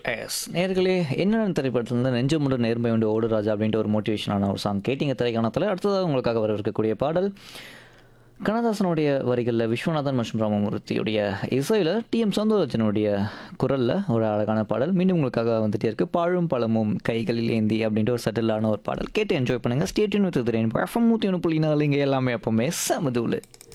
S நேர்களே என்னென்ன திரைப்படத்துலேருந்து நெஞ்சு முண்டு நேர்மை உண்டு ஓடு ராஜா அப்படின்ட்டு ஒரு மோட்டிவேஷனான ஒரு சாங் கேட்டிங்க திரைக்காணத்தில் அடுத்ததாக உங்களுக்காக வர இருக்கக்கூடிய பாடல் கண்ணதாசனுடைய வரிகளில் விஸ்வநாதன் மற்றும் ராமமூர்த்தியுடைய இசையில் டிஎம் சௌந்தரராஜனுடைய குரலில் ஒரு அழகான பாடல் மீண்டும் உங்களுக்காக வந்துட்டே இருக்கு பாழும் பழமும் கைகளில் ஏந்தி அப்படின்ட்டு ஒரு சட்டிலான ஒரு பாடல் கேட்டு என்ஜாய் பண்ணுங்கள் ஸ்டேட்யூன் வித் திரையின் பழம் நூற்றி ஒன்று புள்ளி நாலு இங்கே எல்லாமே எப்பவுமே சமதூள்